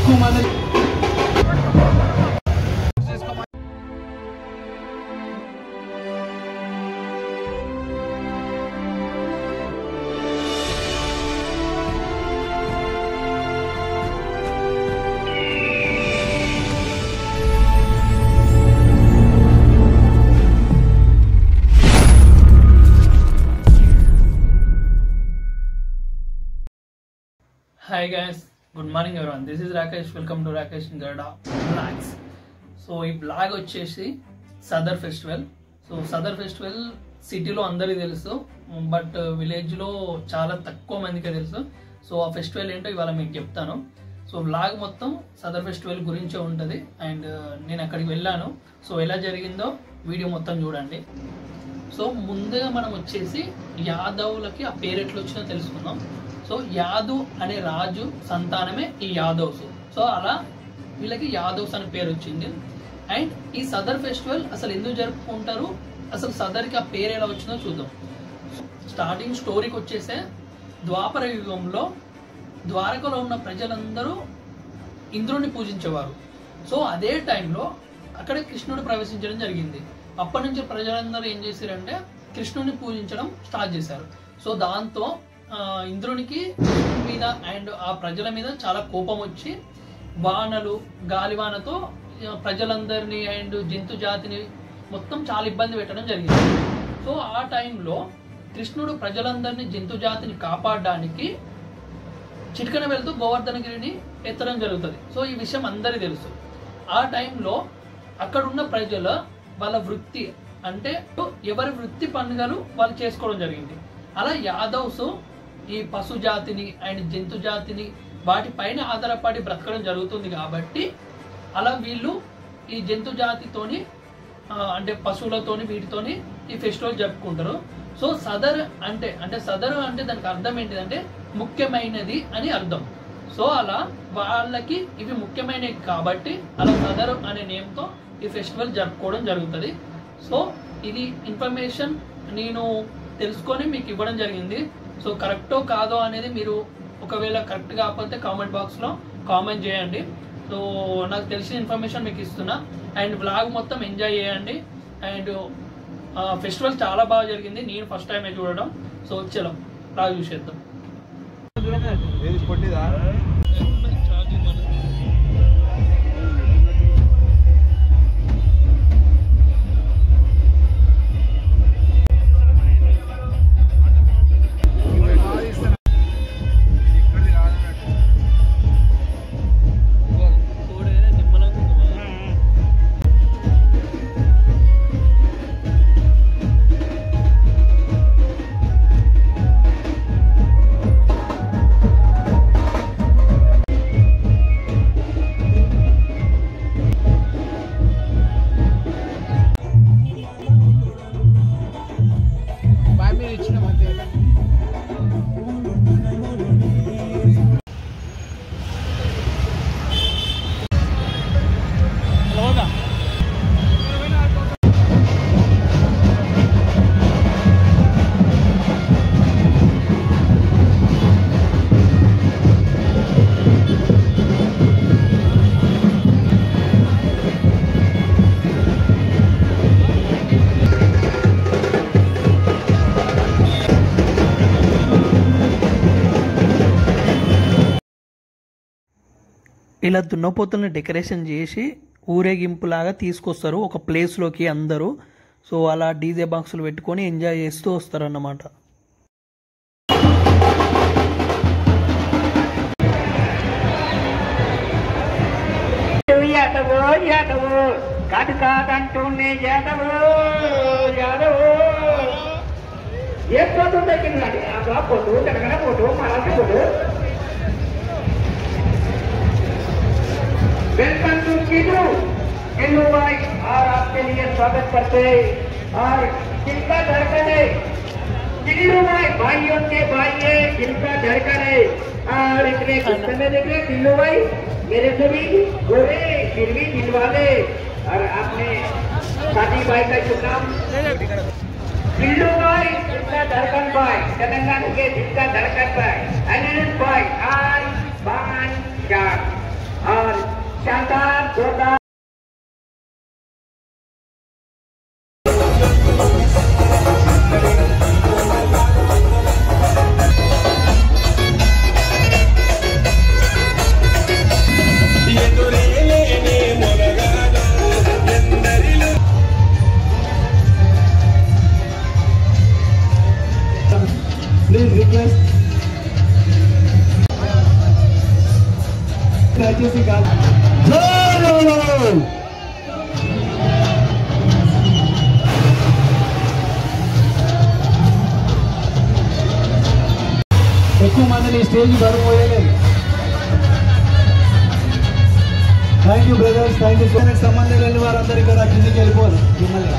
ఎక్కువ మంది hi guys good morning everyone this is Rakesh welcome to Rakesh Garda vlogs so ఈ vlog వచ్చేసి Sadar festival so Sadar festival సిటీలో అందరికీ తెలుసు బట్ విలేజ్లో చాలా తక్కువ మందికే తెలుసు సో ఆ ఫెస్టివల్ ఏంటో ఇవాళ మీకు చెప్తాను సో బ్లాగ్ మొత్తం సదర్ ఫెస్టివల్ గురించే ఉంటుంది అండ్ నేను అక్కడికి వెళ్ళాను సో ఎలా జరిగిందో వీడియో మొత్తం చూడండి సో ముందుగా మనం వచ్చేసి యాదవులకి ఆ పేరు ఎట్లా వచ్చినా తెలుసుకుందాం సో యాదు అనే రాజు సంతానమే ఈ యాదవ్స్ సో అలా వీళ్ళకి యాదవ్స్ అనే పేరు వచ్చింది అండ్ ఈ సదర్ ఫెస్టివల్ అసలు ఎందుకు జరుపుకుంటారు అసలు సదర్కి ఆ పేరు ఎలా వచ్చిందో చూద్దాం స్టార్టింగ్ స్టోరీకి వచ్చేసే ద్వాపర యుగంలో ద్వారకలో ఉన్న ప్రజలందరూ ఇంద్రుడిని పూజించేవారు సో అదే టైంలో అక్కడ కృష్ణుడు ప్రవేశించడం జరిగింది అప్పటి నుంచి ప్రజలందరూ ఏం చేశారంటే కృష్ణుడిని పూజించడం స్టార్ట్ చేశారు సో దాంతో ఆ, ఇంద్రునికి కృష్ణుడి మీద అండ్ ఆ ప్రజల మీద చాలా కోపం వచ్చి వానలు గాలివానతో ఆ, ప్రజలందరినీ అండ్ జంతు జాతిని మొత్తం చాలా ఇబ్బంది పెట్టడం జరిగింది సో ఆ టైంలో కృష్ణుడు ప్రజలందరినీ జంతు జాతిని కాపాడడానికి చిటికన వెళ్తూ గోవర్ధనగిరిని ఎత్తడం జరుగుతుంది సో ఈ విషయం అందరికీ తెలుసు ఆ టైంలో అక్కడున్న ప్రజల వాళ్ళ వృత్తి అంటే ఎవరి వృత్తి పండుగలు వాళ్ళు చేసుకోవడం జరిగింది అలా యాదవ్స్ ఈ పశు జాతిని అండ్ జంతు జాతిని వాటిపైన ఆధారపడి బ్రతకడం జరుగుతుంది కాబట్టి అలా వీళ్ళు ఈ జంతు జాతితోని ఆ, అంటే పశువులతోని వీటితోని ఈ ఫెస్టివల్ జరుపుకుంటారు సో సదర్ అంటే అంటే సదర్ అంటే దానికి అర్థం ఏంటిదంటే ముఖ్యమైనది అని అర్థం సో అలా వాళ్ళకి ఇవి ముఖ్యమైనవి కాబట్టి అలా సదర్ అనే నేమ్తో ఈ ఫెస్టివల్ జరుపుకోవడం జరుగుతుంది సో ఇది ఇన్ఫర్మేషన్ నేను తెలుసుకొని మీకు ఇవ్వడం జరిగింది సో కరెక్టో కాదో అనేది మీరు ఒకవేళ కరెక్ట్ కాకపోతే కామెంట్ బాక్స్లో కామెంట్ చేయండి సో నాకు తెలిసిన ఇన్ఫర్మేషన్ మీకు ఇస్తున్నా అండ్ బ్లాగ్ మొత్తం ఎంజాయ్ చేయండి అండ్ ఫెస్టివల్ చాలా బాగా జరిగింది నేను ఫస్ట్ టైం చూడడం సో చలో బ్లాగ్ చూసేద్దాం ఏది పొట్టిదా బాయ్ మీరు ఇచ్చిన అంతే ఇలా దున్నపోతుల్ని డెకరేషన్ చేసి ఊరేగింపులాగా తీసుకొస్తారు ఒక ప్లేస్లోకి అందరూ సో అలా డీజే బాక్సులు పెట్టుకొని ఎంజాయ్ చేస్తూ వస్తారు అన్నమాట యాదవ్ యాదవ్ కాదు కాదంటూనే యాదవ్ యాదవ్ ఏ ఫోటో తగ్గిందండి ఆ photo Telangana photo Marathi photo welcome to Kinnu Kinnu भाई और आपके लिए स्वागत करते हैं और जिनका धड़कन है किन्नू भाई भाइयों के भाई है जिनका धड़कन है और इतने गुस्से में देख रहे किन्नू भाई मेरे से भी गोरे फिर भी दिल वाले और आपने साथी भाई का जो नाम पिल्लू भाई जिनका धड़कन भाई तेलंगाना के जिनका धड़कन भाई अनिल भाई आज बान चार और దయచేసి కాదు ఎక్కువ మందిని స్టేజ్ బరువు పోయలేదు thank you brothers thank you సంబంధం లేని వారందరూ ఇక్కడ కిందికి వెళ్ళిపోరు మిమ్మల్ని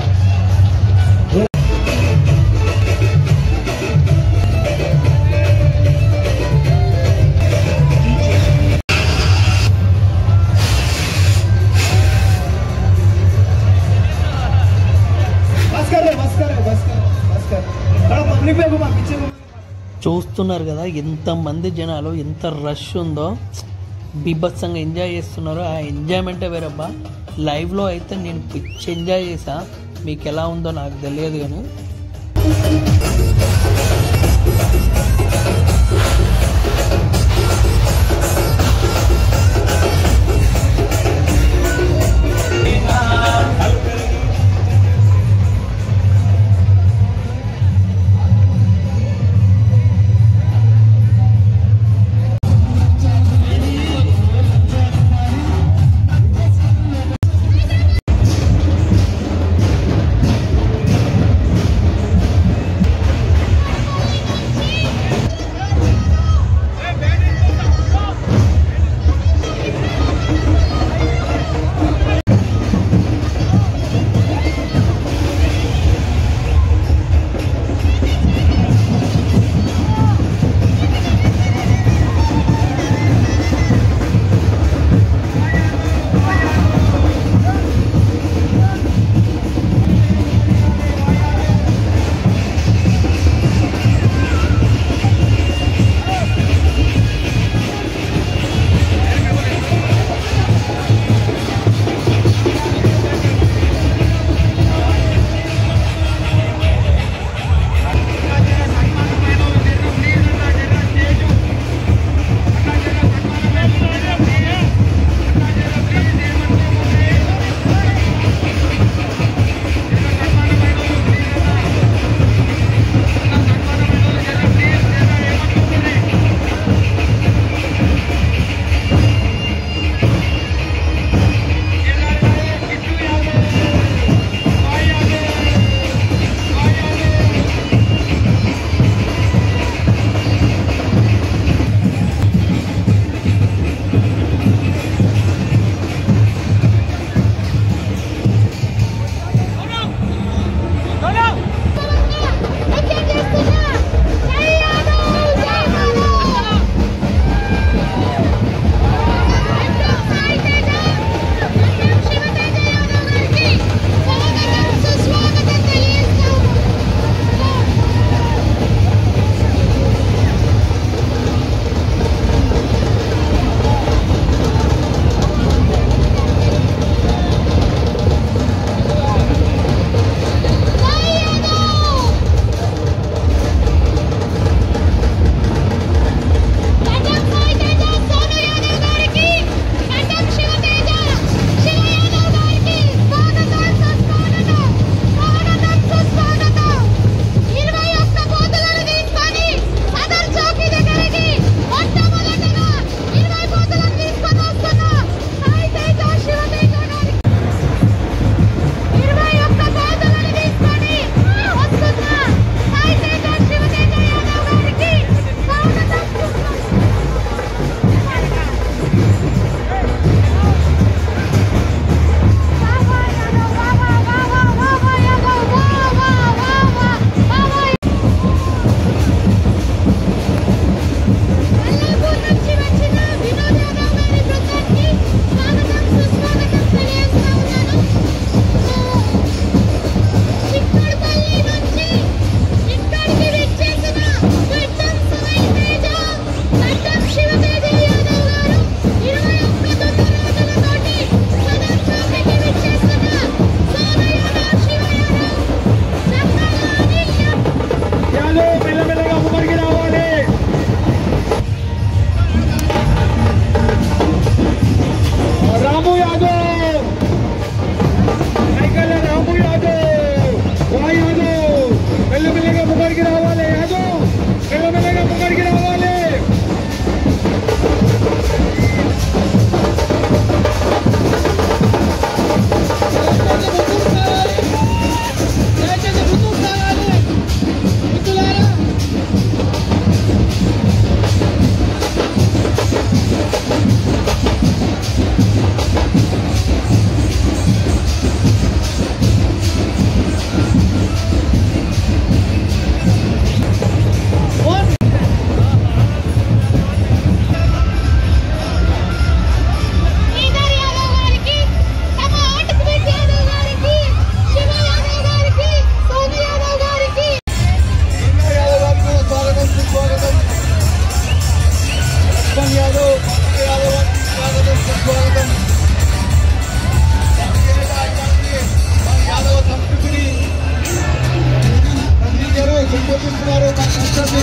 बस कर ले बस कर ले बस कर बस कर थोड़ा पब्लिक में घुमा पीछे घुमा చూస్తున్నారు కదా ఎంతమంది జనాలు ఎంత రష్ ఉందో బీభత్సంగా ఎంజాయ్ చేస్తున్నారు ఆ ఎంజాయ్మెంటే వేరబ్బా లైవ్లో అయితే నేను పిచ్చి ఎంజాయ్ చేసా మీకు ఎలా ఉందో నాకు తెలియదు కానీ సంబోధిస్తున్నారు మన కష్టాన్ని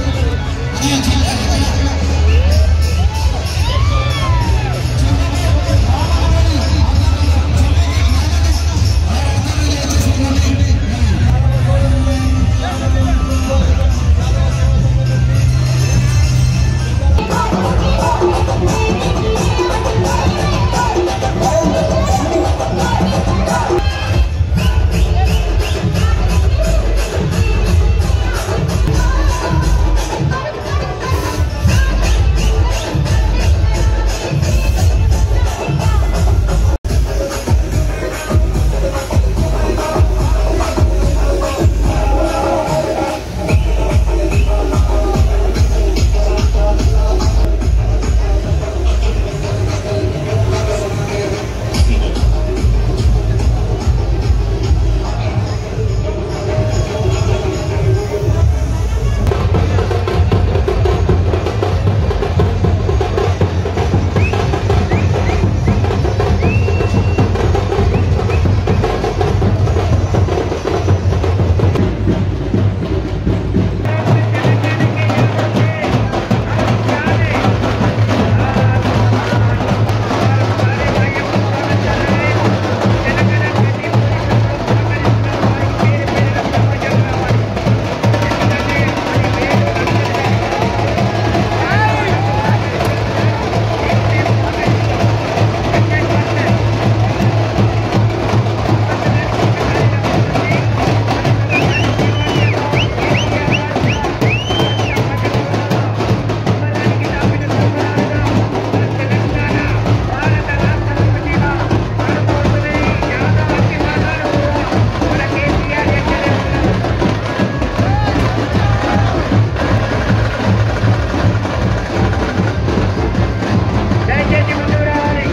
దయచేసి ముందుకు రావాలి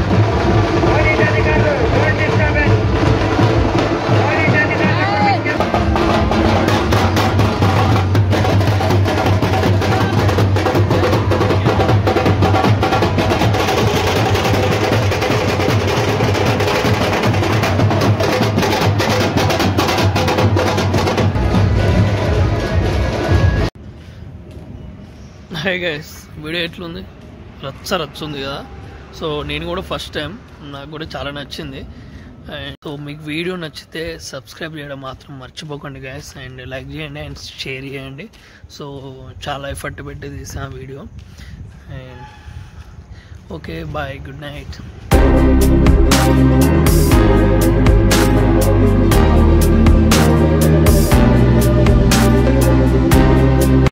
పోలీస్ అధికారులు రోడ్ డిస్టర్బెన్స్ పోలీస్ అధికారులు విజ్ఞప్తి హై గైస్ వీడియో ఎట్లుంది రచ్చ రచ్చ ఉంది కదా సో నేను కూడా ఫస్ట్ టైం నాకు కూడా చాలా నచ్చింది అండ్ సో మీకు వీడియో నచ్చితే సబ్స్క్రైబ్ చేయడం మాత్రం మర్చిపోకండి గైస్ అండ్ లైక్ చేయండి అండ్ షేర్ చేయండి సో చాలా ఎఫర్ట్ పెట్టి తీసా video and okay bye good night